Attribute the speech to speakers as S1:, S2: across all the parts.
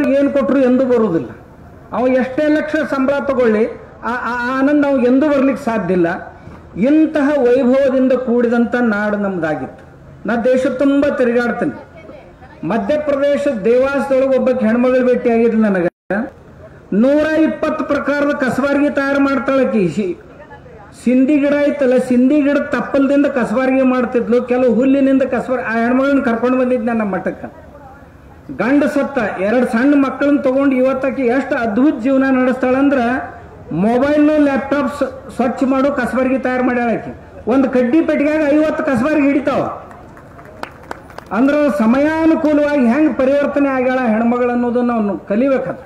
S1: ಏನು ಕೊಟ್ಟರು ಎಂದೂ ಬರುವುದಿಲ್ಲ ಅವ ಎಷ್ಟೇ ಲಕ್ಷ ಸಂಬಳ ತಗೊಳ್ಳಿ ಆ ಆ ಆನಂದ ಅವ್ ಎಂದೂ ಬರ್ಲಿಕ್ಕೆ ಸಾಧ್ಯ ಇಲ್ಲ ಇಂತಹ ವೈಭವದಿಂದ ಕೂಡಿದಂಥ ನಾಡು ನಮ್ದಾಗಿತ್ತು ನಾ ದೇಶ ತುಂಬ ತಿರುಗಾಡ್ತೀನಿ ಮಧ್ಯಪ್ರದೇಶ ದೇವಾಸದೊಳಗೆ ಒಬ್ಬಕ್ಕೆ ಹೆಣ್ಮಗಳು ಭೇಟಿ ಆಗಿದ್ಲು ನನಗೆ ನೂರ ಇಪ್ಪತ್ತು ಪ್ರಕಾರದ ಕಸಬಾರಿಗೆ ತಯಾರು ಮಾಡ್ತಾಳಕಿ ಶಿ- ಸಿಂಧಿ ಗಿಡ ಐತಲ್ಲ ಸಿಂಧಿ ಗಿಡ ತಪ್ಪಲ್ದಿಂದ ಕಸಬಾರಿಗೆ ಮಾಡ್ತಿದ್ಲು ಕೆಲವು ಹುಲ್ಲಿನಿಂದ ಕಸಬಾರಿ ಆ ಹೆಣ್ಮಗಳನ್ನ ಕರ್ಕೊಂಡು ಬಂದಿದ್ದೆ ನಮ್ಮ ಮಠಕ್ಕೆ ಗಂಡ ಸತ್ತ ಎರಡು ಸಣ್ಣ ಮಕ್ಕಳನ್ನ ತಗೊಂಡು ಇವತ್ತಕ್ಕೆ ಎಷ್ಟು ಅದ್ಭುತ ಜೀವನ ನಡೆಸ್ತಾಳಂದ್ರ ಮೊಬೈಲ್ ಲ್ಯಾಪ್ಟಾಪ್ ಸ್ವಚ್ಛ ಮಾಡು ಕಸಬಾರಿಗೆ ತಯಾರು ಮಾಡ್ಯಾಳ ಆಕಿ ಒಂದು ಕಡ್ಡಿ ಪೆಟ್ಟಿಗೆಯಾಗ ಐವತ್ತು ಕಸಬಾರಿಗೆ ಹಿಡಿತಾವ ಅಂದ್ರೆ ಸಮಯಾನುಕೂಲವಾಗಿ ಹೆಂಗ್ ಪರಿವರ್ತನೆ ಆಗ್ಯಾಳ ಹೆಣ್ಮಗಳು ಅನ್ನೋದನ್ನ ನಾವು ಕಲಿಬೇಕದು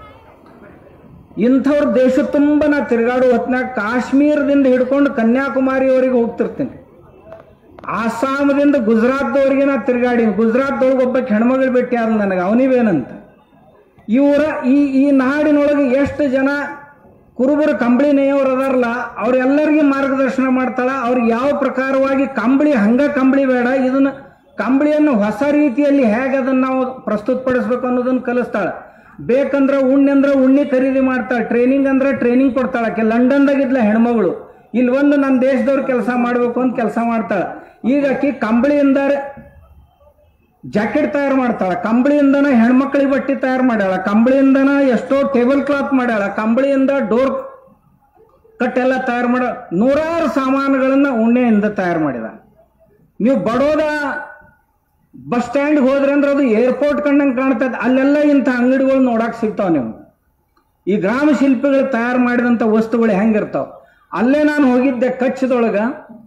S1: ಇಂಥವ್ರ ದೇಶ ತುಂಬ ನಾ ತಿರುಗಾಡೋ ಹೊತ್ನಾಗ ಕಾಶ್ಮೀರದಿಂದ ಹಿಡ್ಕೊಂಡು ಕನ್ಯಾಕುಮಾರಿವರೆಗೆ ಹೋಗ್ತಿರ್ತೀನಿ ಆಸಾಮದಿಂದ ಗುಜರಾತ್ದವರೆಗೆ ನಾ ತಿರುಗಾಡಿ ಗುಜರಾತ್ದೊಳಗೆ ಒಬ್ಬ ಹೆಣ್ಮಗಳು ಭೇಟಿ ಆದ ನನಗೆ ಅವನಿವೇನಂತ ಇವರ ಈ ಈ ನಾಡಿನೊಳಗೆ ಎಷ್ಟು ಜನ ಕುರುಬರು ಕಂಬಳಿ ನೇಯವ್ರು ಅದಾರಲ್ಲ ಅವ್ರೆಲ್ಲರಿಗೆ ಮಾರ್ಗದರ್ಶನ ಮಾಡ್ತಾಳ ಅವ್ರಿಗೆ ಯಾವ ಪ್ರಕಾರವಾಗಿ ಕಂಬಳಿ ಹಂಗ ಕಂಬಳಿ ಬೇಡ ಇದನ್ನ ಕಂಬಳಿಯನ್ನು ಹೊಸ ರೀತಿಯಲ್ಲಿ ಹೇಗೆ ಅದನ್ನ ನಾವು ಪ್ರಸ್ತುತಪಡಿಸ್ಬೇಕು ಅನ್ನೋದನ್ನ ಕಲಿಸ್ತಾಳ ಬೇಕಂದ್ರೆ ಉಣ್ಣೆ ಅಂದ್ರೆ ಉಣ್ಣಿ ಖರೀದಿ ಮಾಡ್ತಾಳೆ ಟ್ರೈನಿಂಗ್ ಅಂದ್ರೆ ಟ್ರೈನಿಂಗ್ ಕೊಡ್ತಾಳೆ ಆಕೆ ಲಂಡನ್ದಾಗಿದ್ಲ ಹೆಣ್ಮಗಳು ಇಲ್ಲಿ ಒಂದು ನಮ್ಮ ದೇಶದವ್ರು ಕೆಲಸ ಮಾಡಬೇಕು ಅಂತ ಕೆಲಸ ಮಾಡ್ತಾಳೆ ಈಗ ಆಕಿ ಕಂಬಳಿಯಿಂದ ಜಾಕೆಟ್ ತಯಾರು ಮಾಡ್ತಾಳ ಕಂಬಳಿಯಿಂದನ ಹೆಣ್ಮಕ್ಳಿಗೆ ಬಟ್ಟೆ ತಯಾರು ಮಾಡ್ಯಾಳ ಕಂಬಳಿಯಿಂದನ ಎಷ್ಟೋ ಟೇಬಲ್ ಕ್ಲಾತ್ ಮಾಡ್ಯಾಳ ಕಂಬಳಿಯಿಂದ ಡೋರ್ ಕಟ್ ಎಲ್ಲ ತಯಾರು ಮಾಡ ನೂರಾರು ಸಾಮಾನುಗಳನ್ನ ಉಣ್ಣೆಯಿಂದ ತಯಾರು ಮಾಡಿದ ನೀವು ಬಡೋದ ಬಸ್ ಸ್ಟ್ಯಾಂಡ್ ಹೋದ್ರಿ ಅಂದ್ರೆ ಅದು ಏರ್ಪೋರ್ಟ್ ಕಂಡಂಗೆ ಕಾಣ್ತದೆ ಅಲ್ಲೆಲ್ಲ ಇಂಥ ಅಂಗಡಿಗಳು ನೋಡಕ್ ಸಿಗ್ತಾವ ನೀವು ಈ ಗ್ರಾಮ ಶಿಲ್ಪಿಗಳು ತಯಾರು ಮಾಡಿದಂಥ ವಸ್ತುಗಳು ಹೆಂಗಿರ್ತಾವ ಅಲ್ಲೇ ನಾನು ಹೋಗಿದ್ದೆ ಕಚ್ಛದೊಳಗ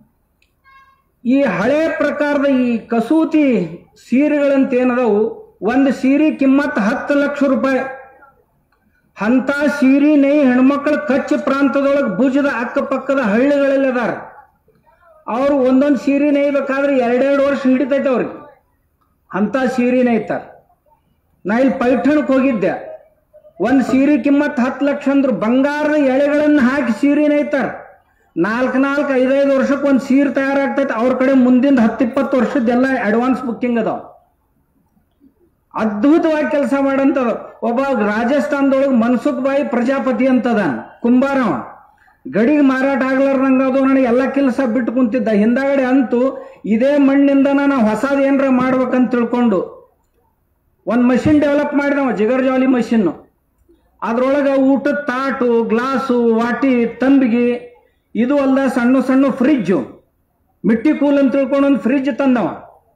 S1: ಈ ಹಳೆ ಪ್ರಕಾರದ ಈ ಕಸೂತಿ ಸೀರೆಗಳಂತ ಏನದವು ಒಂದು ಸೀರೆ ಕಿಮ್ಮತ್ ಹತ್ತು ಲಕ್ಷ ರೂಪಾಯಿ ಅಂತ ಸೀರೆ ನೈ ಹೆಣ್ಮಕ್ಳು ಕಚ್ಚ ಪ್ರಾಂತದೊಳಗೆ ಭುಜದ ಅಕ್ಕಪಕ್ಕದ ಹಳ್ಳಿಗಳಲ್ಲಿ ಅದಾರ ಅವರು ಒಂದೊಂದು ಸೀರೆ ನೇಯ್ಬೇಕಾದ್ರೆ ಎರಡೆರಡು ವರ್ಷ ಹಿಡಿತೈತೆ ಅವ್ರಿಗೆ ಅಂತ ಸೀರೆ ನೇಯ್ತಾರ ನಾ ಇಲ್ಲಿ ಪೈಠಣಕ್ಕೆ ಹೋಗಿದ್ದೆ ಒಂದು ಸೀರೆ ಕಿಮ್ಮತ್ ಹತ್ತು ಲಕ್ಷ ಅಂದ್ರು ಬಂಗಾರದ ಎಳೆಗಳನ್ನು ಹಾಕಿ ಸೀರೆ ನೇಯ್ತಾರ ನಾಲ್ಕು ನಾಲ್ಕು ಐದೈದು ವರ್ಷಕ್ಕೆ ಒಂದು ಸೀರೆ ತಯಾರಾಗ್ತೈತೆ ಅವ್ರ ಕಡೆ ಮುಂದಿನ ಹತ್ತಿಪ್ಪತ್ತು ವರ್ಷದ್ದೆಲ್ಲ ಅಡ್ವಾನ್ಸ್ ಬುಕ್ಕಿಂಗ್ ಅದಾವ ಅದ್ಭುತವಾಗಿ ಕೆಲಸ ಮಾಡಂತದ ಒಬ್ಬ ರಾಜಸ್ಥಾನದೊಳಗೆ ಮನ್ಸುಖ್ ಬಾಯಿ ಪ್ರಜಾಪತಿ ಅಂತದ ಕುಂಬಾರವ ಗಡಿಗೆ ಮಾರಾಟ ಆಗ್ಲಾರ್ದಂಗ ಅದು ನನಗೆ ಎಲ್ಲ ಕೆಲಸ ಬಿಟ್ಟು ಕುಂತಿದ್ದ ಹಿಂದಾಗಡೆ ಅಂತೂ ಇದೇ ಮಣ್ಣಿಂದ ನಾನು ಹೊಸದು ಏನಾರ ಮಾಡ್ಬೇಕಂತ ತಿಳ್ಕೊಂಡು ಒಂದು ಮಷಿನ್ ಡೆವಲಪ್ ಮಾಡಿದವ ಜಿಗರ್ಜಾಲಿ ಮಷಿನ್ನು ಅದ್ರೊಳಗೆ ಊಟದ ತಾಟು ಗ್ಲಾಸು ವಾಟಿ ತಂಬಿಗೆ ಇದು ಅಲ್ಲ ಸಣ್ಣ ಸಣ್ಣ ಫ್ರಿಜ್ಜು ಮಿಟ್ಟಿ ಕೂಲ್ ಅಂತ ತಿಳ್ಕೊಂಡು ಒಂದು ಫ್ರಿಜ್ ತಂದವ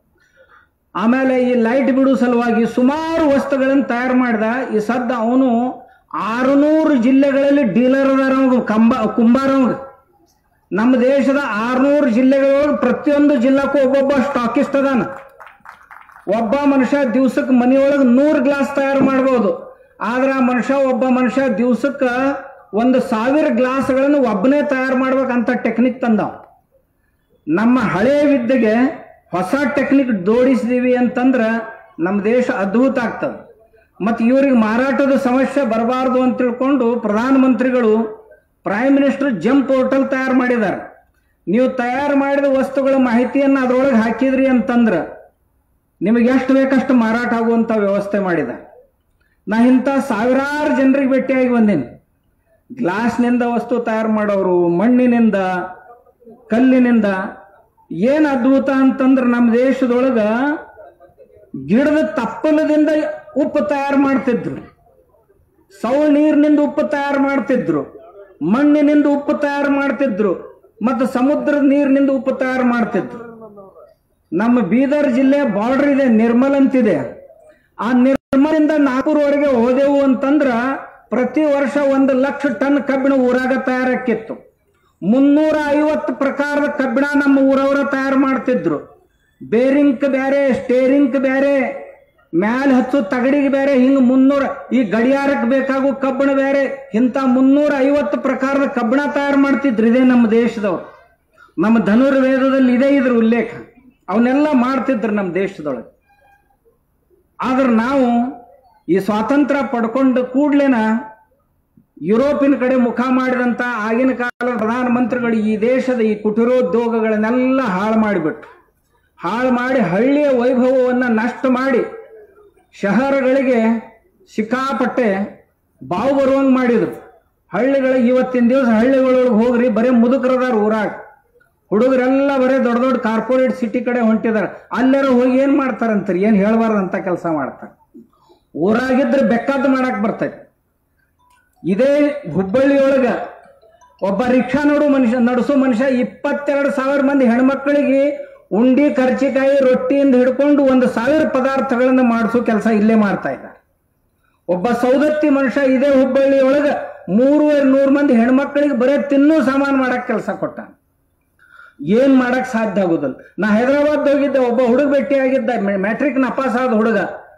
S1: ಆಮೇಲೆ ಈ ಲೈಟ್ ಬಿಡೋ ಸಲುವಾಗಿ ಸುಮಾರು ವಸ್ತುಗಳನ್ನು ತಯಾರು ಮಾಡಿದ ಈ ಸದ್ದ ಅವನು ಆರುನೂರು ಜಿಲ್ಲೆಗಳಲ್ಲಿ ಡೀಲರ್ ಅದಾರ ಅವಂಗ ಕಂಬ ಕುಂಬಾರವಂಗ ನಮ್ಮ ದೇಶದ ಆರುನೂರು ಜಿಲ್ಲೆಗಳೊಳಗೆ ಪ್ರತಿಯೊಂದು ಜಿಲ್ಲಾಕ್ಕೂ ಒಬ್ಬೊಬ್ಬ ಸ್ಟಾಕಿಸ್ಟ್ ಅದಾನ ಒಬ್ಬ ಮನುಷ್ಯ ದಿವ್ಸಕ್ಕೆ ಮನೆಯೊಳಗೆ ನೂರು ಗ್ಲಾಸ್ ತಯಾರು ಮಾಡ್ಬೋದು ಆದ್ರೆ ಆ ಮನುಷ್ಯ ಒಬ್ಬ ಮನುಷ್ಯ ದಿವ್ಸಕ್ಕೆ ಒಂದು ಸಾವಿರ ಗ್ಲಾಸ್ಗಳನ್ನು ಒಬ್ಬನೇ ತಯಾರು ಮಾಡ್ಬೇಕಂತ ಟೆಕ್ನಿಕ್ ತಂದವ ನಮ್ಮ ಹಳೆಯ ವಿದ್ಯೆಗೆ ಹೊಸ ಟೆಕ್ನಿಕ್ ಜೋಡಿಸಿದೀವಿ ಅಂತಂದ್ರೆ ನಮ್ಮ ದೇಶ ಅದ್ಭುತ ಆಗ್ತದೆ ಮತ್ತು ಇವ್ರಿಗೆ ಮಾರಾಟದ ಸಮಸ್ಯೆ ಬರಬಾರ್ದು ಅಂತ ತಿಳ್ಕೊಂಡು ಪ್ರಧಾನಮಂತ್ರಿಗಳು ಪ್ರೈಮ್ ಮಿನಿಸ್ಟರ್ ಜಂಪ್ ಪೋರ್ಟಲ್ ತಯಾರು ಮಾಡಿದ್ದಾರೆ ನೀವು ತಯಾರು ಮಾಡಿದ ವಸ್ತುಗಳ ಮಾಹಿತಿಯನ್ನು ಅದರೊಳಗೆ ಹಾಕಿದ್ರಿ ಅಂತಂದ್ರೆ ನಿಮಗೆ ಎಷ್ಟು ಬೇಕಷ್ಟು ಮಾರಾಟ ಆಗುವಂಥ ವ್ಯವಸ್ಥೆ ಮಾಡಿದ ನಾ ಇಂಥ ಸಾವಿರಾರು ಜನರಿಗೆ ಭೇಟಿಯಾಗಿ ಬಂದೀನಿ ಗ್ಲಾಸ್ನಿಂದ ವಸ್ತು ತಯಾರು ಮಾಡೋರು ಮಣ್ಣಿನಿಂದ ಕಲ್ಲಿನಿಂದ ಏನು ಅದ್ಭುತ ಅಂತಂದ್ರೆ ನಮ್ಮ ದೇಶದೊಳಗ ಗಿಡದ ತಪ್ಪಲದಿಂದ ಉಪ್ಪು ತಯಾರು ಮಾಡ್ತಿದ್ರು ಸೌಳ್ ನೀರಿನಿಂದ ಉಪ್ಪು ತಯಾರು ಮಾಡ್ತಿದ್ರು ಮಣ್ಣಿನಿಂದ ಉಪ್ಪು ತಯಾರು ಮಾಡ್ತಿದ್ರು ಮತ್ತು ಸಮುದ್ರದ ನೀರಿನಿಂದ ಉಪ್ಪು ತಯಾರು ಮಾಡ್ತಿದ್ರು ನಮ್ಮ ಬೀದರ್ ಜಿಲ್ಲೆ ಬಾರ್ಡರ್ ಇದೆ ನಿರ್ಮಲ್ ಅಂತಿದೆ ಆ ನಿರ್ಮಲಿಂದ ನಾಗಪುರವರೆಗೆ ಹೋದೆವು ಅಂತಂದ್ರ ಪ್ರತಿ ವರ್ಷ ಒಂದು ಲಕ್ಷ ಟನ್ ಕಬ್ಬಿಣ ಊರಾಗ ತಯಾರಾಕಿತ್ತು ಮುನ್ನೂರ ಐವತ್ತು ಪ್ರಕಾರದ ಕಬ್ಬಿಣ ನಮ್ಮ ಊರವರ ತಯಾರು ಮಾಡ್ತಿದ್ರು ಬೇರಿಂಕ್ ಬೇರೆ ಸ್ಟೇರಿಂಕ್ ಬೇರೆ ಮ್ಯಾಲ ಹಚ್ಚು ತಗಡಿಗೆ ಬೇರೆ ಹಿಂಗ ಮುನ್ನೂರ ಈ ಗಡಿಯಾರಕ್ಕೆ ಬೇಕಾಗೋ ಕಬ್ಬಿಣ ಬೇರೆ ಇಂಥ ಮುನ್ನೂರ ಐವತ್ತು ಪ್ರಕಾರದ ಕಬ್ಬಿಣ ತಯಾರು ಮಾಡ್ತಿದ್ರು ಇದೇ ನಮ್ಮ ದೇಶದವ್ರು ನಮ್ಮ ಧನುರ್ವೇದದಲ್ಲಿ ಇದೇ ಇದ್ರ ಉಲ್ಲೇಖ ಅವನ್ನೆಲ್ಲ ಮಾಡ್ತಿದ್ರು ನಮ್ಮ ದೇಶದೊಳಗೆ ಆದ್ರೆ ನಾವು ಈ ಸ್ವಾತಂತ್ರ್ಯ ಪಡ್ಕೊಂಡು ಕೂಡ್ಲೇನ ಯುರೋಪಿನ ಕಡೆ ಮುಖ ಮಾಡಿದಂಥ ಆಗಿನ ಕಾಲದ ಪ್ರಧಾನಮಂತ್ರಿಗಳು ಈ ದೇಶದ ಈ ಕುಟೀರೋದ್ಯೋಗಗಳನ್ನೆಲ್ಲ ಹಾಳು ಮಾಡಿಬಿಟ್ರು ಹಾಳು ಮಾಡಿ ಹಳ್ಳಿಯ ವೈಭವವನ್ನು ನಷ್ಟ ಮಾಡಿ ಶಹರಗಳಿಗೆ ಸಿಕ್ಕಾಪಟ್ಟೆ ಬಾವು ಬರುವಂಗೆ ಮಾಡಿದ್ರು ಹಳ್ಳಿಗಳ ಇವತ್ತಿನ ದಿವಸ ಹಳ್ಳಿಗಳೊಳಗೆ ಹೋಗ್ರಿ ಬರೀ ಮುದುಕರದಾರ ಊರಾಗ ಹುಡುಗರೆಲ್ಲ ಬರೀ ದೊಡ್ಡ ದೊಡ್ಡ ಕಾರ್ಪೊರೇಟ್ ಸಿಟಿ ಕಡೆ ಹೊಂಟಿದಾರೆ ಅಲ್ಲೆಲ್ಲ ಹೋಗಿ ಏನು ಮಾಡ್ತಾರಂತೀರಿ ಏನು ಹೇಳಬಾರ್ದಂತ ಕೆಲಸ ಮಾಡ್ತಾರೆ ಊರಾಗಿದ್ರೆ ಬೆಕ್ಕದ್ದು ಮಾಡಕ್ ಬರ್ತೈತಿ ಇದೇ ಹುಬ್ಬಳ್ಳಿಯೊಳಗ ಒಬ್ಬ ರಿಕ್ಷಾ ನೋಡು ಮನುಷ್ಯ ನಡೆಸೋ ಮನುಷ್ಯ ಇಪ್ಪತ್ತೆರಡು ಸಾವಿರ ಮಂದಿ ಹೆಣ್ಮಕ್ಳಿಗೆ ಉಂಡಿ ಕರ್ಚಿಕಾಯಿ ರೊಟ್ಟಿಯಿಂದ ಹಿಡ್ಕೊಂಡು ಒಂದು ಸಾವಿರ ಪದಾರ್ಥಗಳನ್ನ ಮಾಡಿಸೋ ಕೆಲಸ ಇಲ್ಲೇ ಮಾಡ್ತಾ ಇದ್ದಾರೆ ಒಬ್ಬ ಸೌದತ್ತಿ ಮನುಷ್ಯ ಇದೇ ಹುಬ್ಬಳ್ಳಿಯೊಳಗ ಮೂರುವರೆ ನೂರು ಮಂದಿ ಹೆಣ್ಮಕ್ಳಿಗೆ ಬರೇ ತಿನ್ನೋ ಸಾಮಾನು ಮಾಡಕ್ ಕೆಲಸ ಕೊಟ್ಟ ಏನ್ ಮಾಡಕ್ ಸಾಧ್ಯ ಆಗುದಿಲ್ಲ ನಾ ಹೈದರಾಬಾದ್ ಹೋಗಿದ್ದೆ ಒಬ್ಬ ಹುಡುಗ ಭೇಟಿ ಆಗಿದ್ದ ಮ್ಯಾಟ್ರಿಕ್ ನಪಾಸ್ ಆದ ಹುಡುಗ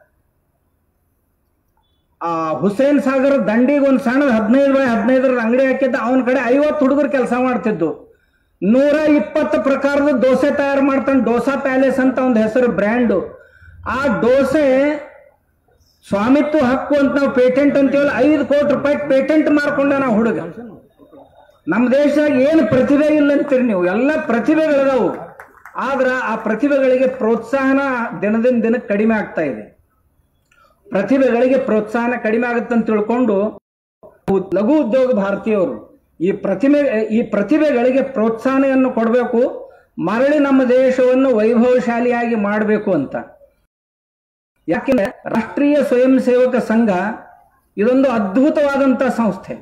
S1: ಆ ಹುಸೇನ್ ಸಾಗರ್ ದಂಡಿಗೆ ಒಂದು ಸಣ್ಣ ಹದಿನೈದು ಬೈ ಹದಿನೈದರ ಅಂಗಡಿ ಹಾಕಿದ್ದ ಅವನ ಕಡೆ ಐವತ್ತು ಹುಡುಗರು ಕೆಲಸ ಮಾಡ್ತಿದ್ದು ನೂರ ಇಪ್ಪತ್ತು ಪ್ರಕಾರದ ದೋಸೆ ತಯಾರು ಮಾಡ್ತಾನೆ ಡೋಸಾ ಪ್ಯಾಲೇಸ್ ಅಂತ ಒಂದು ಹೆಸರು ಬ್ರ್ಯಾಂಡು ಆ ದೋಸೆ ಸ್ವಾಮಿತ್ವ ಹಕ್ಕು ಅಂತ ನಾವು ಪೇಟೆಂಟ್ ಅಂತೀವಲ್ಲ ಐದು ಕೋಟಿ ರೂಪಾಯಿ ಪೇಟೆಂಟ್ ಮಾರ್ಕೊಂಡ ನಾವು ಹುಡುಗ ನಮ್ಮ ದೇಶದಾಗ ಏನು ಪ್ರತಿಭೆ ಇಲ್ಲ ಅಂತೀರಿ ನೀವು ಎಲ್ಲ ಪ್ರತಿಭೆಗಳಿದಾವು ಆದ್ರ ಆ ಪ್ರತಿಭೆಗಳಿಗೆ ಪ್ರೋತ್ಸಾಹನ ದಿನದಿಂದ ದಿನಕ್ಕೆ ಕಡಿಮೆ ಆಗ್ತಾ ಇದೆ ಪ್ರತಿಭೆಗಳಿಗೆ ಪ್ರೋತ್ಸಾಹನ ಕಡಿಮೆ ಆಗುತ್ತೆ ಅಂತ ತಿಳ್ಕೊಂಡು ಲಘು ಉದ್ಯೋಗ ಭಾರತೀಯವರು ಈ ಪ್ರತಿಭೆ ಈ ಪ್ರತಿಭೆಗಳಿಗೆ ಪ್ರೋತ್ಸಾಹನೆಯನ್ನು ಕೊಡಬೇಕು ಮರಳಿ ನಮ್ಮ ದೇಶವನ್ನು ವೈಭವಶಾಲಿಯಾಗಿ ಮಾಡಬೇಕು ಅಂತ ಯಾಕೆಂದ್ರೆ ರಾಷ್ಟ್ರೀಯ ಸ್ವಯಂ ಸೇವಕ ಸಂಘ ಇದೊಂದು ಅದ್ಭುತವಾದಂತ ಸಂಸ್ಥೆ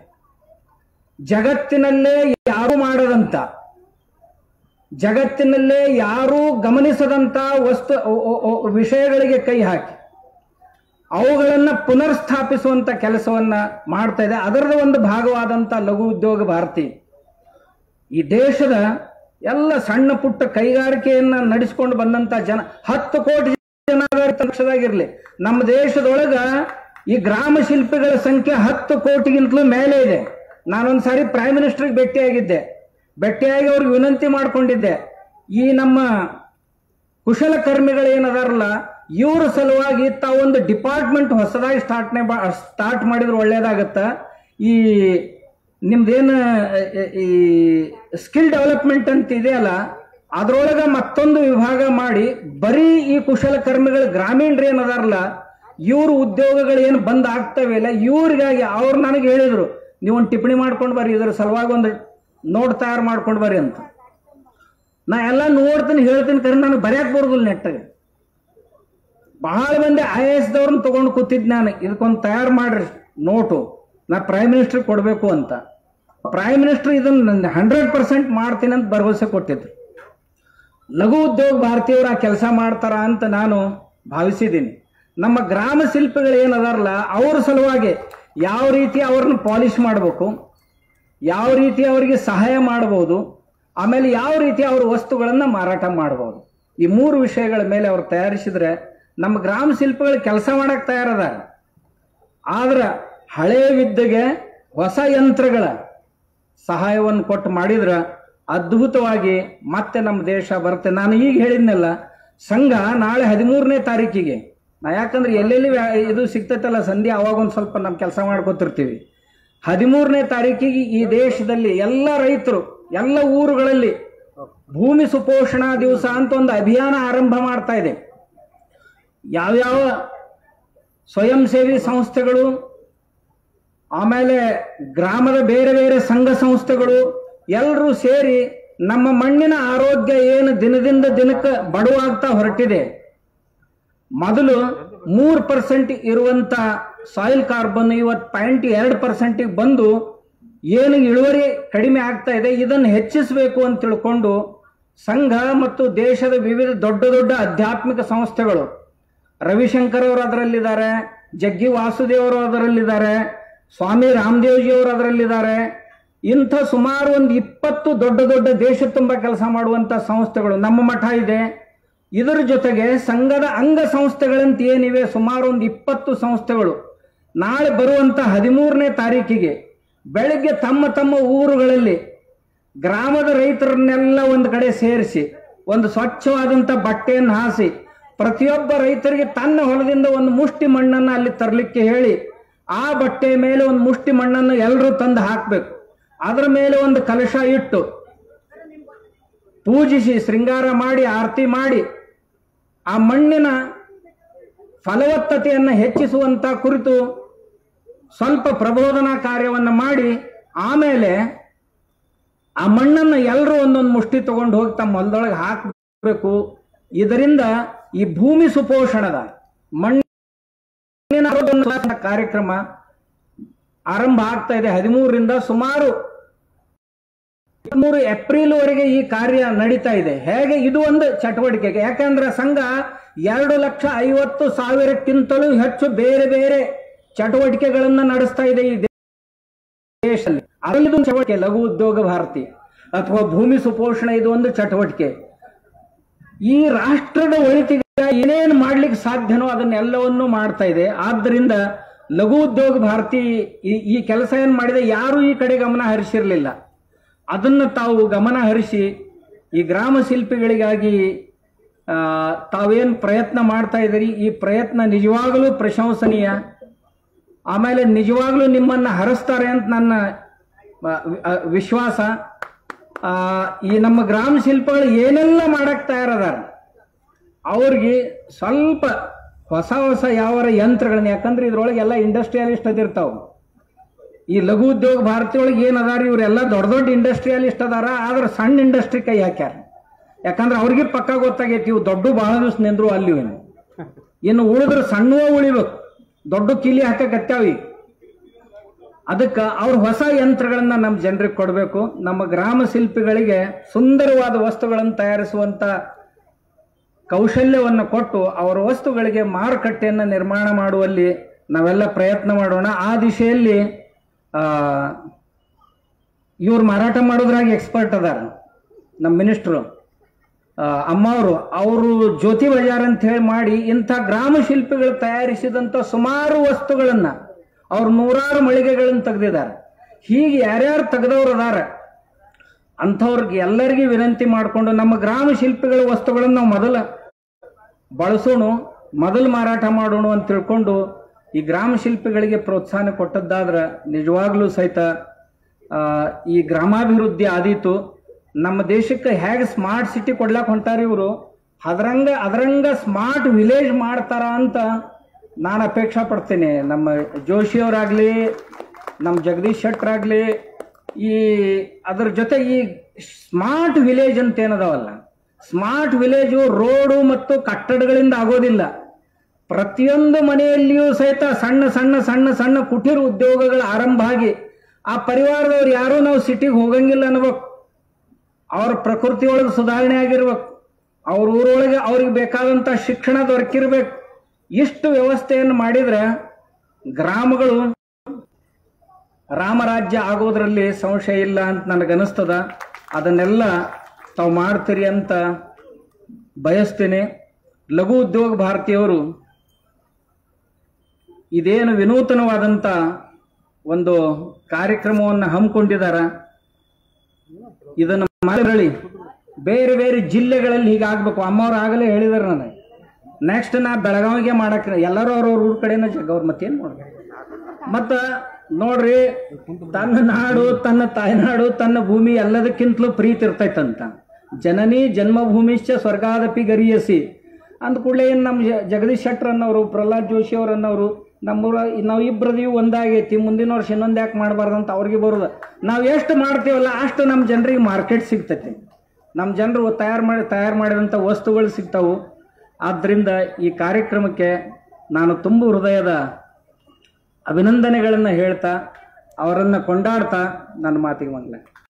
S1: ಜಗತ್ತಿನಲ್ಲೇ ಯಾರು ಮಾಡದಂತ ಜಗತ್ತಿನಲ್ಲೇ ಯಾರೂ ಗಮನಿಸದಂತ ವಸ್ತು ಒ- ಒ- ಒ- ವಿಷಯಗಳಿಗೆ ಕೈ ಹಾಕಿ ಅವುಗಳನ್ನ ಪುನರ್ಸ್ಥಾಪಿಸುವಂತ ಕೆಲಸವನ್ನ ಮಾಡ್ತಾ ಇದೆ ಅದರದ ಒಂದು ಭಾಗವಾದಂತ ಲಘು ಉದ್ಯೋಗ ಭಾರತಿ ಈ ದೇಶದ ಎಲ್ಲ ಸಣ್ಣ ಪುಟ್ಟ ಕೈಗಾರಿಕೆಯನ್ನ ನಡೆಸಿಕೊಂಡು ಬಂದಂತ ಜನ ಹತ್ತು ಕೋಟಿ ಜನ ಪಕ್ಷದಾಗಿರ್ಲಿ ನಮ್ಮ ದೇಶದೊಳಗ ಈ ಗ್ರಾಮ ಶಿಲ್ಪಿಗಳ ಸಂಖ್ಯೆ ಹತ್ತು ಕೋಟಿಗಿಂತಲೂ ಮೇಲೆ ಇದೆ ನಾನೊಂದ್ ಸಾರಿ ಪ್ರೈಮ್ ಮಿನಿಸ್ಟರ್ಗೆ ಭೇಟಿಯಾಗಿದ್ದೆ ಭೇಟಿಯಾಗಿ ಅವ್ರಿಗೆ ವಿನಂತಿ ಮಾಡ್ಕೊಂಡಿದ್ದೆ ಈ ನಮ್ಮ ಕುಶಲಕರ್ಮಿಗಳು ಏನದಾರಲ್ಲ ಇವ್ರ ಸಲುವಾಗಿ ತಾವೊಂದು ಡಿಪಾರ್ಟ್ಮೆಂಟ್ ಹೊಸದಾಗಿ ಸ್ಟಾರ್ಟ್ನೆ ಸ್ಟಾರ್ಟ್ ಮಾಡಿದ್ರೆ ಒಳ್ಳೇದಾಗತ್ತ ಈ ನಿಮ್ದೇನು ಈ ಸ್ಕಿಲ್ ಡೆವಲಪ್ಮೆಂಟ್ ಅಂತ ಇದೆಯಲ್ಲ ಅದ್ರೊಳಗ ಮತ್ತೊಂದು ವಿಭಾಗ ಮಾಡಿ ಬರೀ ಈ ಕುಶಲಕರ್ಮಿಗಳು ಗ್ರಾಮೀಣರು ಏನದಾರಲ್ಲ ಇವ್ರ ಉದ್ಯೋಗಗಳು ಏನು ಬಂದ್ ಆಗ್ತವೆ ಇಲ್ಲ ಇವ್ರಿಗಾಗಿ ಅವ್ರು ನನಗೆ ಹೇಳಿದ್ರು ನೀವು ಒಂದು ಟಿಪ್ಪಣಿ ಮಾಡ್ಕೊಂಡು ಬರ್ರಿ ಇದ್ರ ಸಲುವಾಗಿ ಒಂದು ನೋಟ್ ತಯಾರು ಮಾಡ್ಕೊಂಡು ಬರ್ರಿ ಅಂತ ನಾ ಎಲ್ಲ ನೋಡ್ತೀನಿ ಹೇಳ್ತೀನಿ ಕರೆ ನನಗೆ ಬರ್ಯಾಕ್ ಬರೋದಿಲ್ಲ ನೆಟ್ಟಾಗ ಬಹಳ ಮಂದಿ ಐ ಎಸ್ ದವ್ರನ್ನ ತಗೊಂಡು ಕೂತಿದ್ ನಾನು ಇದಕ್ಕೊಂದು ತಯಾರು ಮಾಡ್ರಿ ನೋಟು ನಾ ಪ್ರೈಮ್ ಮಿನಿಸ್ಟರ್ ಕೊಡಬೇಕು ಅಂತ ಪ್ರೈಮ್ ಮಿನಿಸ್ಟರ್ ಇದನ್ನ ಹಂಡ್ರೆಡ್ ಪರ್ಸೆಂಟ್ ಮಾಡ್ತೀನಿ ಅಂತ ಭರವಸೆ ಕೊಟ್ಟಿದ್ರು ಲಘು ಉದ್ಯೋಗ ಭಾರತೀಯರು ಆ ಕೆಲಸ ಮಾಡ್ತಾರ ಅಂತ ನಾನು ಭಾವಿಸಿದ್ದೀನಿ ನಮ್ಮ ಗ್ರಾಮ ಶಿಲ್ಪಿಗಳು ಏನದಾರಲ್ಲ ಅವ್ರ ಸಲುವಾಗಿ ಯಾವ ರೀತಿ ಅವ್ರನ್ನ ಪಾಲಿಶ್ ಮಾಡಬೇಕು ಯಾವ ರೀತಿ ಅವರಿಗೆ ಸಹಾಯ ಮಾಡಬಹುದು ಆಮೇಲೆ ಯಾವ ರೀತಿ ಅವ್ರ ವಸ್ತುಗಳನ್ನು ಮಾರಾಟ ಮಾಡಬಹುದು ಈ ಮೂರು ವಿಷಯಗಳ ಮೇಲೆ ಅವ್ರು ತಯಾರಿಸಿದ್ರೆ ನಮ್ಮ ಗ್ರಾಮ ಶಿಲ್ಪಿಗಳು ಕೆಲಸ ಮಾಡಕ್ ತಯಾರದಾರ ಆದ್ರೆ ಹಳೆಯ ವಿದ್ಯೆಗೆ ಹೊಸ ಯಂತ್ರಗಳ ಸಹಾಯವನ್ನು ಕೊಟ್ಟು ಮಾಡಿದ್ರೆ ಅದ್ಭುತವಾಗಿ ಮತ್ತೆ ನಮ್ಮ ದೇಶ ಬರುತ್ತೆ ನಾನು ಈಗ ಹೇಳಿದ್ನಲ್ಲ ಸಂಘ ನಾಳೆ ಹದಿಮೂರನೇ ತಾರೀಕಿಗೆ ನಾ ಯಾಕಂದ್ರೆ ಎಲ್ಲೆಲ್ಲಿ ವ್ಯಾ- ಇದು ಸಿಗ್ತೈತಲ್ಲ ಸಂಧ್ಯಾ ಅವಾಗ ಒಂದು ಸ್ವಲ್ಪ ನಮ್ಮ ಕೆಲಸ ಮಾಡ್ಕೊತಿರ್ತೀವಿ ಹದಿಮೂರನೇ ತಾರೀಕಿಗೆ ಈ ದೇಶದಲ್ಲಿ ಎಲ್ಲ ರೈತರು ಎಲ್ಲ ಊರುಗಳಲ್ಲಿ ಭೂಮಿ ಸುಪೋಷಣಾ ದಿವಸ ಅಂತ ಒಂದು ಅಭಿಯಾನ ಆರಂಭ ಮಾಡ್ತಾ ಇದೆ ಯಾವ್ಯಾವ ಸ್ವಯಂ ಸೇವಿ ಸಂಸ್ಥೆಗಳು ಆಮೇಲೆ ಗ್ರಾಮದ ಬೇರೆ ಬೇರೆ ಸಂಘ ಸಂಸ್ಥೆಗಳು ಎಲ್ಲರೂ ಸೇರಿ ನಮ್ಮ ಮಣ್ಣಿನ ಆರೋಗ್ಯ ಏನು ದಿನದಿಂದ ದಿನಕ್ಕೆ ಬಡವಾಗ್ತಾ ಹೊರಟಿದೆ ಮೊದಲು ಮೂರು ಪರ್ಸೆಂಟ್ ಇರುವಂತ ಸಾಯಿಲ್ ಕಾರ್ಬನ್ ಇವತ್ತು ಪಾಯಿಂಟ್ ಎರಡು ಪರ್ಸೆಂಟಿಗೆ ಬಂದು ಏನು ಇಳುವರಿ ಕಡಿಮೆ ಆಗ್ತಾ ಇದೆ ಇದನ್ನು ಹೆಚ್ಚಿಸಬೇಕು ಅಂತ ತಿಳ್ಕೊಂಡು ಸಂಘ ಮತ್ತು ದೇಶದ ವಿವಿಧ ದೊಡ್ಡ ದೊಡ್ಡ ಆಧ್ಯಾತ್ಮಿಕ ಸಂಸ್ಥೆಗಳು ರವಿಶಂಕರ್ ಅವರು ಅದರಲ್ಲಿದ್ದಾರೆ ಜಗ್ಗಿ ವಾಸುದೇವ್ ಅವರು ಅದರಲ್ಲಿದ್ದಾರೆ ಸ್ವಾಮಿ ರಾಮದೇವ್ಜಿ ಅವರು ಅದರಲ್ಲಿದ್ದಾರೆ ಇಂಥ ಸುಮಾರು ಒಂದು ಇಪ್ಪತ್ತು ದೊಡ್ಡ ದೊಡ್ಡ ದೇಶ ತುಂಬ ಕೆಲಸ ಮಾಡುವಂಥ ಸಂಸ್ಥೆಗಳು ನಮ್ಮ ಮಠ ಇದೆ ಇದರ ಜೊತೆಗೆ ಸಂಘದ ಅಂಗ ಸಂಸ್ಥೆಗಳಂತ ಏನಿವೆ ಸುಮಾರು ಒಂದು ಇಪ್ಪತ್ತು ಸಂಸ್ಥೆಗಳು ನಾಳೆ ಬರುವಂತ ಹದಿಮೂರನೇ ತಾರೀಕಿಗೆ ಬೆಳಗ್ಗೆ ತಮ್ಮ ತಮ್ಮ ಊರುಗಳಲ್ಲಿ ಗ್ರಾಮದ ರೈತರನ್ನೆಲ್ಲ ಒಂದು ಕಡೆ ಸೇರಿಸಿ ಒಂದು ಸ್ವಚ್ಛವಾದಂಥ ಬಟ್ಟೆಯನ್ನು ಹಾಸಿ ಪ್ರತಿಯೊಬ್ಬ ರೈತರಿಗೆ ತನ್ನ ಹೊಲದಿಂದ ಒಂದು ಮುಷ್ಟಿ ಮಣ್ಣನ್ನು ಅಲ್ಲಿ ತರಲಿಕ್ಕೆ ಹೇಳಿ ಆ ಬಟ್ಟೆ ಮೇಲೆ ಒಂದು ಮುಷ್ಟಿ ಮಣ್ಣನ್ನು ಎಲ್ಲರೂ ತಂದು ಹಾಕಬೇಕು ಅದರ ಮೇಲೆ ಒಂದು ಕಲಶ ಇಟ್ಟು ಪೂಜಿಸಿ ಶೃಂಗಾರ ಮಾಡಿ ಆರತಿ ಮಾಡಿ ಆ ಮಣ್ಣಿನ ಫಲವತ್ತತೆಯನ್ನು ಹೆಚ್ಚಿಸುವಂತ ಕುರಿತು ಸ್ವಲ್ಪ ಪ್ರಬೋಧನಾ ಕಾರ್ಯವನ್ನು ಮಾಡಿ ಆಮೇಲೆ ಆ ಮಣ್ಣನ್ನು ಎಲ್ಲರೂ ಒಂದೊಂದು ಮುಷ್ಟಿ ತಗೊಂಡು ಹೋಗಿ ತಮ್ಮ ಹೊಲದೊಳಗೆ ಹಾಕಬೇಕು ಇದರಿಂದ ಈ ಭೂಮಿ ಸುಪೋಷಣದ ಮಣ್ಣಿನ ಆರೋಗ್ಯ ಕಾರ್ಯಕ್ರಮ ಆರಂಭ ಆಗ್ತಾ ಇದೆ ಹದಿಮೂರರಿಂದ ಸುಮಾರು ಮೂರು ಏಪ್ರಿಲ್ ವರೆಗೆ ಈ ಕಾರ್ಯ ನಡೀತಾ ಇದೆ ಹೇಗೆ ಇದು ಒಂದು ಚಟುವಟಿಕೆಗೆ ಯಾಕಂದ್ರೆ ಸಂಘ ಎರಡು ಲಕ್ಷ ಐವತ್ತು ಸಾವಿರಕ್ಕಿಂತಲೂ ಹೆಚ್ಚು ಬೇರೆ ಬೇರೆ ಚಟುವಟಿಕೆಗಳನ್ನು ನಡೆಸ್ತಾ ಇದೆ ಈ ದೇಶದಲ್ಲಿ ಅದರಲ್ಲಿ ಒಂದು ಚಟುವಟಿಕೆ ಲಘು ಉದ್ಯೋಗ ಭಾರತಿ ಅಥವಾ ಭೂಮಿ ಸುಪೋಷಣೆ ಇದು ಒಂದು ಚಟುವಟಿಕೆ ಈ ರಾಷ್ಟ್ರದ ಒಳಿತಿಗೆ ಏನೇನು ಮಾಡ್ಲಿಕ್ಕೆ ಸಾಧ್ಯನೋ ಅದನ್ನೆಲ್ಲವನ್ನೂ ಮಾಡ್ತಾ ಇದೆ ಆದ್ದರಿಂದ ಲಘು ಉದ್ಯೋಗ ಭಾರತಿ ಈ- ಈ ಕೆಲಸ ಏನ್ ಮಾಡಿದೆ ಯಾರು ಈ ಕಡೆ ಗಮನ ಹರಿಸಿರ್ಲಿಲ್ಲ ಅದನ್ನು ತಾವು ಗಮನ ಹರಿಸಿ ಈ ಗ್ರಾಮ ಶಿಲ್ಪಿಗಳಿಗಾಗಿ ಆ, ತಾವೇನ್ ಪ್ರಯತ್ನ ಮಾಡ್ತಾ ಇದ್ದೀರಿ ಈ ಪ್ರಯತ್ನ ನಿಜವಾಗಲೂ ಪ್ರಶಂಸನೀಯ ಆಮೇಲೆ ನಿಜವಾಗ್ಲೂ ನಿಮ್ಮನ್ನ ಹರಿಸ್ತಾರೆ ಅಂತ ನನ್ನ ಆ, ವಿ- ಆ, ವಿಶ್ವಾಸ ಆ, ಈ ನಮ್ಮ ಗ್ರಾಮ ಶಿಲ್ಪಗಳು ಏನೆಲ್ಲ ಮಾಡಕ್ ತಯಾರದಾರ ಅವ್ರಿಗೆ ಸ್ವಲ್ಪ ಹೊಸ ಹೊಸ ಯಾವರ ಯಂತ್ರಗಳನ್ನ ಯಾಕಂದ್ರೆ ಇದ್ರೊಳಗೆ ಎಲ್ಲ ಇಂಡಸ್ಟ್ರಿಯಲಿಸ್ಟ್ ಅದಿರ್ತಾವ ಈ ಲಘು ಉದ್ಯೋಗ ಭಾರತಿಯೊಳಗೆ ಏನ್ ಅದಾರ ಇವರೆಲ್ಲ ದೊಡ್ಡ ದೊಡ್ಡ ಇಂಡಸ್ಟ್ರಿಯಲಿಸ್ಟ್ ಅದಾರ ಆದ್ರೆ ಸಣ್ಣ ಇಂಡಸ್ಟ್ರಿ ಕೈ ಹಾಕ್ಯಾರ ಯಾಕಂದ್ರೆ ಅವ್ರಿಗೆ ಪಕ್ಕ ಗೊತ್ತಾಗೈತಿ ಇವು ದೊಡ್ಡ ಬಹಳ ದಿವಸ ನಿಂದ್ರು ಅಲ್ಲಿ ಇನ್ನು ಇನ್ನು ಉಳಿದ್ರೆ ಸಣ್ಣವ ಉಳಿಬೇಕು ದೊಡ್ಡ ಕಿಲಿ ಹಾಕಕತ್ಯಾವಿ ಅದಕ್ಕೆ ಅವ್ರ ಹೊಸ ಯಂತ್ರಗಳನ್ನ ನಮ್ಮ ಜನರಿಗೆ ಕೊಡಬೇಕು ನಮ್ಮ ಗ್ರಾಮ ಶಿಲ್ಪಿಗಳಿಗೆ ಸುಂದರವಾದ ವಸ್ತುಗಳನ್ನು ತಯಾರಿಸುವಂತ ಕೌಶಲ್ಯವನ್ನು ಕೊಟ್ಟು ಅವರ ವಸ್ತುಗಳಿಗೆ ಮಾರುಕಟ್ಟೆಯನ್ನು ನಿರ್ಮಾಣ ಮಾಡುವಲ್ಲಿ ನಾವೆಲ್ಲ ಪ್ರಯತ್ನ ಮಾಡೋಣ ಆ ದಿಶೆಯಲ್ಲಿ ಆ, ಇವ್ರು ಮಾರಾಟ ಮಾಡೋದ್ರಾಗ ಎಕ್ಸ್ಪರ್ಟ್ ಅದಾರ ನಮ್ಮ ಮಿನಿಸ್ಟ್ರು ಅಮ್ಮವರು ಅವರು ಜ್ಯೋತಿ ಬಜಾರ್ ಅಂತ ಹೇಳಿ ಮಾಡಿ ಇಂಥ ಗ್ರಾಮ ಶಿಲ್ಪಿಗಳು ತಯಾರಿಸಿದಂಥ ಸುಮಾರು ವಸ್ತುಗಳನ್ನ ಅವ್ರು ನೂರಾರು ಮಳಿಗೆಗಳನ್ನು ತೆಗೆದಿದ್ದಾರೆ ಹೀಗೆ ಯಾರ್ಯಾರು ತೆಗೆದವ್ರು ಅದಾರ ಅಂಥವ್ರಿಗೆ ಎಲ್ಲರಿಗೂ ವಿನಂತಿ ಮಾಡಿಕೊಂಡು ನಮ್ಮ ಗ್ರಾಮ ಶಿಲ್ಪಿಗಳ ವಸ್ತುಗಳನ್ನು ನಾವು ಮೊದಲ ಬಳಸೋಣ ಮೊದಲು ಮಾರಾಟ ಮಾಡೋಣ ಅಂತ ತಿಳ್ಕೊಂಡು ಈ ಗ್ರಾಮ ಶಿಲ್ಪಿಗಳಿಗೆ ಪ್ರೋತ್ಸಾಹ ಕೊಟ್ಟದ್ದಾದ್ರೆ ನಿಜವಾಗ್ಲೂ ಸಹಿತ ಆ, ಈ ಗ್ರಾಮಾಭಿವೃದ್ಧಿ ಆದೀತು ನಮ್ಮ ದೇಶಕ್ಕೆ ಹೇಗೆ ಸ್ಮಾರ್ಟ್ ಸಿಟಿ ಕೊಡ್ಲಾಕ್ ಹೊಂಟಾರ ಇವರು ಅದರಂಗ ಅದರಂಗ ಸ್ಮಾರ್ಟ್ ವಿಲೇಜ್ ಮಾಡ್ತಾರ ಅಂತ ನಾನು ಅಪೇಕ್ಷಾ ಪಡ್ತೇನೆ ನಮ್ಮ ಜೋಶಿಯವರಾಗ್ಲಿ ನಮ್ಮ ಜಗದೀಶ್ ಶೆಟ್ರಾಗ್ಲಿ ಈ ಅದ್ರ ಜೊತೆ ಈ ಸ್ಮಾರ್ಟ್ ವಿಲೇಜ್ ಅಂತ ಏನದಾವಲ್ಲ ಸ್ಮಾರ್ಟ್ ವಿಲೇಜು ರೋಡು ಮತ್ತು ಕಟ್ಟಡಗಳಿಂದ ಆಗೋದಿಲ್ಲ ಪ್ರತಿಯೊಂದು ಮನೆಯಲ್ಲಿಯೂ ಸಹಿತ ಸಣ್ಣ ಸಣ್ಣ ಸಣ್ಣ ಸಣ್ಣ ಕುಟೀರ ಉದ್ಯೋಗಗಳು ಆರಂಭ ಆಗಿ ಆ ಪರಿವಾರದವ್ರು ಯಾರೂ ನಾವು ಸಿಟಿಗೆ ಹೋಗಂಗಿಲ್ಲ ಅನ್ಬೇಕು ಅವ್ರ ಪ್ರಕೃತಿ ಒಳಗೆ ಸುಧಾರಣೆ ಆಗಿರ್ಬೇಕು ಅವ್ರ ಊರೊಳಗೆ ಅವ್ರಿಗೆ ಬೇಕಾದಂಥ ಶಿಕ್ಷಣ ದೊರಕಿರ್ಬೇಕು ಇಷ್ಟು ವ್ಯವಸ್ಥೆಯನ್ನು ಮಾಡಿದ್ರೆ ಗ್ರಾಮಗಳು ರಾಮರಾಜ್ಯ ಆಗೋದ್ರಲ್ಲಿ ಸಂಶಯ ಇಲ್ಲ ಅಂತ ನನಗನ್ನಿಸ್ತದ ಅದನ್ನೆಲ್ಲ ತಾವು ಮಾಡ್ತೀರಿ ಅಂತ ಬಯಸ್ತೇನೆ ಲಘು ಉದ್ಯೋಗ ಭಾರತೀಯವರು ಇದೇನು ವಿನೂತನವಾದಂಥ ಒಂದು ಕಾರ್ಯಕ್ರಮವನ್ನು ಹಮ್ಮಿಕೊಂಡಿದಾರ ಇದನ್ನು ಮಾಡಿ ಬೇರೆ ಬೇರೆ ಜಿಲ್ಲೆಗಳಲ್ಲಿ ಹೀಗಾಗಬೇಕು ಅಮ್ಮವ್ರು ಆಗಲೇ ಹೇಳಿದಾರೆ ನನಗೆ ನೆಕ್ಸ್ಟ್ ನಾ ಬೆಳಗಾವಿಗೆ ಮಾಡಕ್ಕೆ ಎಲ್ಲರೂ ಅವ್ರವ್ರ ಊರ ಕಡೆನ ಜಗ್ಗವ್ರು ಮತ್ತೇನು ಮಾಡ್ಬೇಕು ಮತ್ತ ನೋಡ್ರಿ ತನ್ನ ನಾಡು ತನ್ನ ತಾಯ್ನಾಡು ತನ್ನ ಭೂಮಿ ಎಲ್ಲದಕ್ಕಿಂತಲೂ ಪ್ರೀತಿ ಇರ್ತೈತಂತ ಜನನಿ ಜನ್ಮಭೂಮಿಶ್ಚ ಸ್ವರ್ಗಾದಪಿ ಗರಿಯಸಿ ಅಂದ ಕೂಡಲೇ ಏನು ನಮ್ಮ ಜ- ಜಗದೀಶ್ ಶೆಟ್ಟರ್ ಅನ್ನೋರು ಪ್ರಹ್ಲಾದ್ ಜೋಶಿ ಅವ್ರು ಅನ್ನೋರು ನಮ್ಮೂರ ನಾವು ಇಬ್ಬರದೀವು ಒಂದಾಗೈತಿ ಮುಂದಿನ ವರ್ಷ ಇನ್ನೊಂದು ಯಾಕೆ ಮಾಡಬಾರ್ದು ಅಂತ ಅವ್ರಿಗೆ ಬರೋದು ನಾವು ಎಷ್ಟು ಮಾಡ್ತೀವಲ್ಲ ಅಷ್ಟು ನಮ್ಮ ಜನರಿಗೆ ಮಾರ್ಕೆಟ್ ಸಿಗ್ತೈತಿ ನಮ್ಮ ಜನರು ತಯಾರು ಮಾಡಿ ತಯಾರು ಮಾಡಿದಂಥ ವಸ್ತುಗಳು ಸಿಗ್ತಾವು ಆದ್ದರಿಂದ ಈ ಕಾರ್ಯಕ್ರಮಕ್ಕೆ ನಾನು ತುಂಬ ಹೃದಯದ ಅಭಿನಂದನೆಗಳನ್ನು ಹೇಳ್ತಾ ಅವರನ್ನು ಕೊಂಡಾಡ್ತಾ ನನ್ನ ಮಾತಿಗೆ ಮಂಗಲ